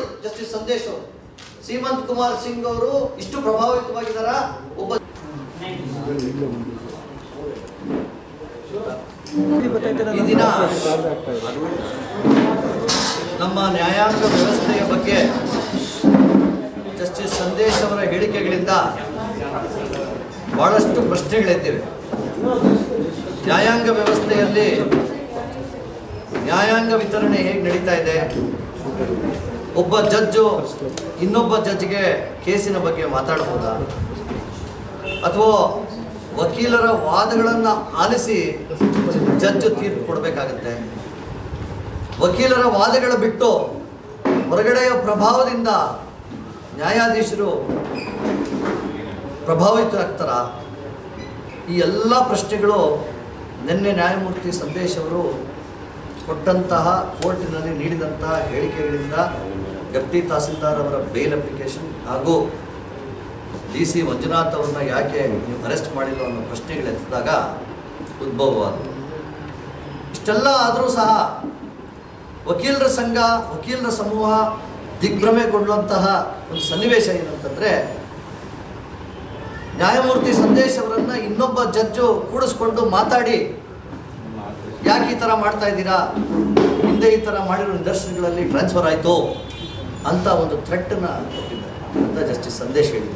justice Sandesh ಅವರು ಸೀಮಂತ್ ಕುಮಾರ್ ಸಿಂಗ್ ಅವರು ಇಷ್ಟು ಪ್ರಭಾವಿತವಾಗಿದ್ದಾರ ಒಬ್ಬ ಈ ದಿನ ನಮ್ಮ ನ್ಯಾಯಾಂಗ ವ್ಯವಸ್ಥೆಯ ಬಗ್ಗೆ ಜಸ್ಟಿಸ್ ಸಂದೇಶ್ ಅವರ ಹೇಳಿಕೆಗಳಿಂದ ಬಹಳಷ್ಟು ಪ್ರಶ್ನೆಗಳಿದ್ದೇವೆ ನ್ಯಾಯಾಂಗ ವ್ಯವಸ್ಥೆಯಲ್ಲಿ ನ್ಯಾಯಾಂಗ ವಿತರಣೆ ಹೇಗೆ ನಡೀತಾ ಇದೆ ಒಬ್ಬ ಜಡ್ಜು ಇನ್ನೊಬ್ಬ ಜಡ್ಜ್ಗೆ ಕೇಸಿನ ಬಗ್ಗೆ ಮಾತಾಡ್ಬೋದಾ ಅಥವಾ ವಕೀಲರ ವಾದಗಳನ್ನು ಆಲಿಸಿ ಜಡ್ಜ್ ತೀರ್ಪು ಕೊಡಬೇಕಾಗತ್ತೆ ವಕೀಲರ ವಾದಗಳು ಬಿಟ್ಟು ಹೊರಗಡೆಯ ಪ್ರಭಾವದಿಂದ ನ್ಯಾಯಾಧೀಶರು ಪ್ರಭಾವಿತರಾಗ್ತಾರ ಈ ಎಲ್ಲ ಪ್ರಶ್ನೆಗಳು ನಿನ್ನೆ ನ್ಯಾಯಮೂರ್ತಿ ಸಂದೇಶ್ ಅವರು ಕೊಟ್ಟಂತಹ ಕೋರ್ಟಿನಲ್ಲಿ ನೀಡಿದಂತಹ ಹೇಳಿಕೆಗಳಿಂದ ಡೆಪ್ಟಿ ತಹಸೀಲ್ದಾರ್ ಅವರ ಬೇಲ್ ಅಪ್ಲಿಕೇಶನ್ ಹಾಗೂ ಡಿ ಸಿ ಮಂಜುನಾಥ್ ಅವ್ರನ್ನ ಯಾಕೆ ನೀವು ಅರೆಸ್ಟ್ ಮಾಡಿಲ್ಲ ಅನ್ನೋ ಪ್ರಶ್ನೆಗಳು ಎತ್ತಿದಾಗ ಉದ್ಭವವಾದವು ಇಷ್ಟೆಲ್ಲ ಆದರೂ ಸಹ ವಕೀಲರ ಸಂಘ ವಕೀಲರ ಸಮೂಹ ದಿಗ್ಭ್ರಮೆಗೊಳ್ಳುವಂತಹ ಒಂದು ಸನ್ನಿವೇಶ ಏನಂತಂದರೆ ನ್ಯಾಯಮೂರ್ತಿ ಸಂದೇಶ್ ಅವರನ್ನು ಇನ್ನೊಬ್ಬ ಜಡ್ಜು ಕೂಡಿಸ್ಕೊಂಡು ಮಾತಾಡಿ ಯಾಕೆ ಈ ಥರ ಮಾಡ್ತಾ ಇದ್ದೀರಾ ಹಿಂದೆ ಈ ಥರ ಮಾಡಿರೋ ನಿದರ್ಶನಗಳಲ್ಲಿ ಟ್ರಾನ್ಸ್ಫರ್ ಆಯಿತು ಅಂತ ಒಂದು ಥ್ರೆಟ್ಟನ್ನು ಕೊಟ್ಟಿದ್ದಾರೆ ಅಂತ ಜಸ್ಟಿಸ್ ಸಂದೇಶ್ ಹೇಳಿದ್ದಾರೆ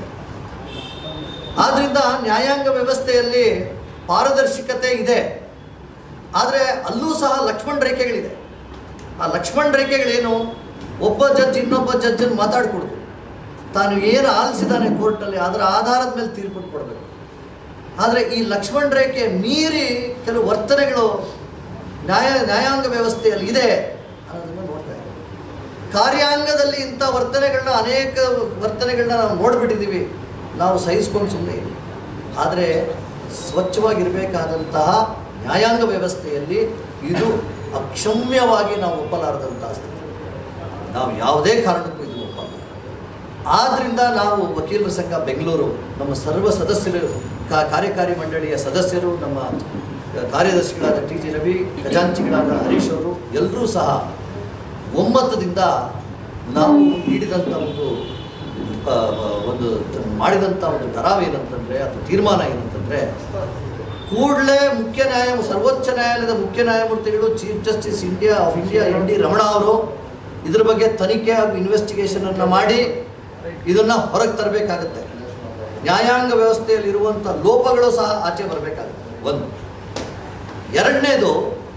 ಆದ್ದರಿಂದ ನ್ಯಾಯಾಂಗ ವ್ಯವಸ್ಥೆಯಲ್ಲಿ ಪಾರದರ್ಶಕತೆ ಇದೆ ಆದರೆ ಅಲ್ಲೂ ಸಹ ಲಕ್ಷ್ಮಣ ರೇಖೆಗಳಿದೆ ಆ ಲಕ್ಷ್ಮಣ ರೇಖೆಗಳೇನು ಒಬ್ಬ ಜಡ್ಜ್ ಇನ್ನೊಬ್ಬ ಜಡ್ಜನ್ನು ಮಾತಾಡಿಕೊಡ್ದು ತಾನು ಏನು ಆಲಿಸಿದ್ದಾನೆ ಕೋರ್ಟಲ್ಲಿ ಅದರ ಆಧಾರದ ಮೇಲೆ ತೀರ್ಪನ್ನು ಕೊಡಬೇಕು ಆದರೆ ಈ ಲಕ್ಷ್ಮಣ ರೇಖೆ ಮೀರಿ ಕೆಲವು ವರ್ತನೆಗಳು ನ್ಯಾಯ ನ್ಯಾಯಾಂಗ ವ್ಯವಸ್ಥೆಯಲ್ಲಿ ಇದೆ ಅನ್ನೋದನ್ನು ನೋಡ್ತಾ ಇದ್ದೀವಿ ಕಾರ್ಯಾಂಗದಲ್ಲಿ ಇಂಥ ವರ್ತನೆಗಳನ್ನ ಅನೇಕ ವರ್ತನೆಗಳನ್ನ ನಾವು ನೋಡಿಬಿಟ್ಟಿದ್ದೀವಿ ನಾವು ಸಹಿಸ್ಕೊಂಡು ಸುಮ್ಮನೆ ಇದ್ದೀವಿ ಆದರೆ ಸ್ವಚ್ಛವಾಗಿರಬೇಕಾದಂತಹ ನ್ಯಾಯಾಂಗ ವ್ಯವಸ್ಥೆಯಲ್ಲಿ ಇದು ಅಕ್ಷಮ್ಯವಾಗಿ ನಾವು ಒಪ್ಪಲಾರದಂತಹ ಸ್ಥಿತಿ ನಾವು ಯಾವುದೇ ಕಾರಣಕ್ಕೂ ಇದು ಒಪ್ಪಲ್ಲ ಆದ್ದರಿಂದ ನಾವು ವಕೀಲರ ಸಂಘ ಬೆಂಗಳೂರು ನಮ್ಮ ಸರ್ವ ಸದಸ್ಯರು ಕಾ- ಕಾರ್ಯಕಾರಿ ಮಂಡಳಿಯ ಸದಸ್ಯರು ನಮ್ಮ ಕಾರ್ಯದರ್ಶಿಗಳಾದ ಟಿ ಜಿ ರವಿ ಖಜಾಂಚಿಗಳಾದ ಹರೀಶ್ ಅವರು ಎಲ್ಲರೂ ಸಹ ಒಮ್ಮತದಿಂದ ನಾವು ನೀಡಿದಂಥ ಒಂದು ಆ, ಒಂದು ಮಾಡಿದಂಥ ಒಂದು ಠರಾವ್ ಏನಂತಂದರೆ ಅಥವಾ ತೀರ್ಮಾನ ಏನಂತಂದರೆ ಕೂಡಲೇ ಮುಖ್ಯ ನ್ಯಾಯ ಸರ್ವೋಚ್ಚ ನ್ಯಾಯಾಲಯದ ಮುಖ್ಯ ನ್ಯಾಯಮೂರ್ತಿಗಳು chief justice India of India N D Ramana ಅವರು ಇದ್ರ ಬಗ್ಗೆ ತನಿಖೆ ಹಾಗೂ ಇನ್ವೆಸ್ಟಿಗೇಷನನ್ನು ಮಾಡಿ ಇದನ್ನು ಹೊರಗೆ ತರಬೇಕಾಗತ್ತೆ ನ್ಯಾಯಾಂಗ ವ್ಯವಸ್ಥೆಯಲ್ಲಿ ಇರುವಂಥ ಲೋಪಗಳು ಸಹ ಆಚೆ ಬರಬೇಕಾಗುತ್ತೆ ಒಂದು ಎರಡನೇದು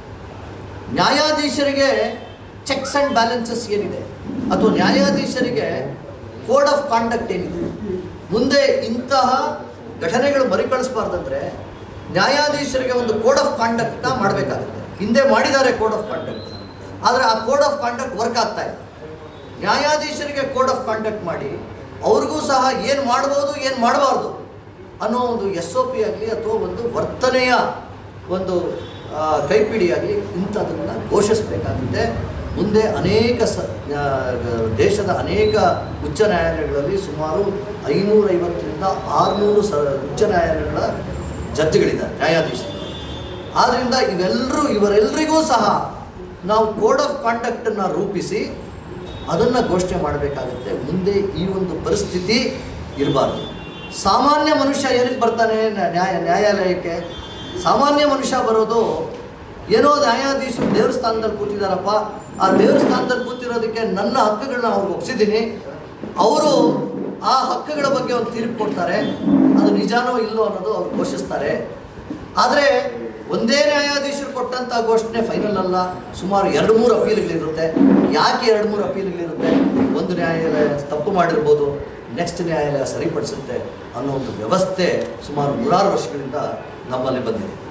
ನ್ಯಾಯಾಧೀಶರಿಗೆ ಚೆಕ್ಸ್ ಆ್ಯಂಡ್ ಬ್ಯಾಲೆನ್ಸಸ್ ಏನಿದೆ ಅಥವಾ ನ್ಯಾಯಾಧೀಶರಿಗೆ ಕೋಡ್ ಆಫ್ ಕಾಂಡಕ್ಟ್ ಏನಿದೆ ಮುಂದೆ ಇಂತಹ ಘಟನೆಗಳು ಮರುಕಳಿಸಬಾರ್ದಂದ್ರೆ ನ್ಯಾಯಾಧೀಶರಿಗೆ ಒಂದು ಕೋಡ್ ಆಫ್ ಕಾಂಡಕ್ಟ್ನ ಮಾಡಬೇಕಾಗುತ್ತೆ ಹಿಂದೆ ಮಾಡಿದ್ದಾರೆ ಕೋಡ್ ಆಫ್ ಕಾಂಡಕ್ಟ್ ಆದರೆ ಆ ಕೋಡ್ ಆಫ್ ಕಾಂಡಕ್ಟ್ ವರ್ಕ್ ಆಗ್ತಾ ಇಲ್ಲ ನ್ಯಾಯಾಧೀಶರಿಗೆ ಕೋಡ್ ಆಫ್ ಕಾಂಡಕ್ಟ್ ಮಾಡಿ ಅವ್ರಿಗೂ ಸಹ ಏನು ಮಾಡ್ಬೋದು ಏನು ಮಾಡಬಾರ್ದು ಅನ್ನೋ ಒಂದು ಎಸ್ ಒ ಪಿ ಆಗಲಿ ಅಥವಾ ಒಂದು ವರ್ತನೆಯ ಒಂದು ಆ, ಕೈಪಿಡಿಯಾಗಲಿ ಇಂಥದನ್ನು ಘೋಷಿಸಬೇಕಾಗುತ್ತೆ ಮುಂದೆ ಅನೇಕ ಸ ಆ, ದೇಶದ ಅನೇಕ ಉಚ್ಚ ನ್ಯಾಯಾಲಯಗಳಲ್ಲಿ ಸುಮಾರು ಐನೂರೈವತ್ತರಿಂದ ಆರುನೂರು ಸ ಉಚ್ಚ ನ್ಯಾಯಾಲಯಗಳ ಜಡ್ಜ್ಗಳಿದ್ದಾರೆ ನ್ಯಾಯಾಧೀಶರು ಆದ್ದರಿಂದ ಇವೆಲ್ಲರೂ ಇವರೆಲ್ಲರಿಗೂ ಸಹ ನಾವು ಕೋಡ್ ಆಫ್ ಕಾಂಡಕ್ಟನ್ನು ರೂಪಿಸಿ ಅದನ್ನು ಘೋಷಣೆ ಮಾಡಬೇಕಾಗುತ್ತೆ ಮುಂದೆ ಈ ಒಂದು ಪರಿಸ್ಥಿತಿ ಇರಬಾರ್ದು ಸಾಮಾನ್ಯ ಮನುಷ್ಯ ಏನಕ್ಕೆ ಬರ್ತಾನೆ ನ್ಯಾ- ನ್ಯಾಯ ನ್ಯಾಯಾಲಯಕ್ಕೆ ಸಾಮಾನ್ಯ ಮನುಷ್ಯ ಬರೋದು ಏನೋ ನ್ಯಾಯಾಧೀಶರು ದೇವ್ರ ಸ್ಥಾನದಲ್ಲಿ ಕೂತಿದ್ದಾರಪ್ಪ ಆ ದೇವ್ರ ಸ್ಥಾನದಲ್ಲಿ ಕೂತಿರೋದಕ್ಕೆ ನನ್ನ ಹಕ್ಕುಗಳನ್ನ ಅವ್ರಿಗೆ ಒಪ್ಸಿದ್ದೀನಿ ಅವರು ಆ ಹಕ್ಕುಗಳ ಬಗ್ಗೆ ಒಂದು ತೀರ್ಪು ಕೊಡ್ತಾರೆ ಅದು ನಿಜಾನೋ ಇಲ್ಲೋ ಅನ್ನೋದು ಅವ್ರು ಘೋಷಿಸ್ತಾರೆ ಆದರೆ ಒಂದೇ ನ್ಯಾಯಾಧೀಶರು ಕೊಟ್ಟಂಥ ಘೋಷಣೆ ಫೈನಲ್ ಅಲ್ಲ ಸುಮಾರು ಎರಡು ಮೂರು ಅಪೀಲ್ಗಳಿರುತ್ತೆ ಯಾಕೆ ಎರಡು ಮೂರು ಅಪೀಲ್ಗಳಿರುತ್ತೆ ಒಂದು ನ್ಯಾಯಾಲಯ ತಪ್ಪು ಮಾಡಿರ್ಬೋದು ನೆಕ್ಸ್ಟ್ ನ್ಯಾಯಾಲಯ ಸರಿಪಡಿಸುತ್ತೆ ಅನ್ನೋ ಒಂದು ವ್ಯವಸ್ಥೆ ಸುಮಾರು ನೂರಾರು ವರ್ಷಗಳಿಂದ ನಮ್ಮಲ್ಲಿ ಬಂದಿದೆ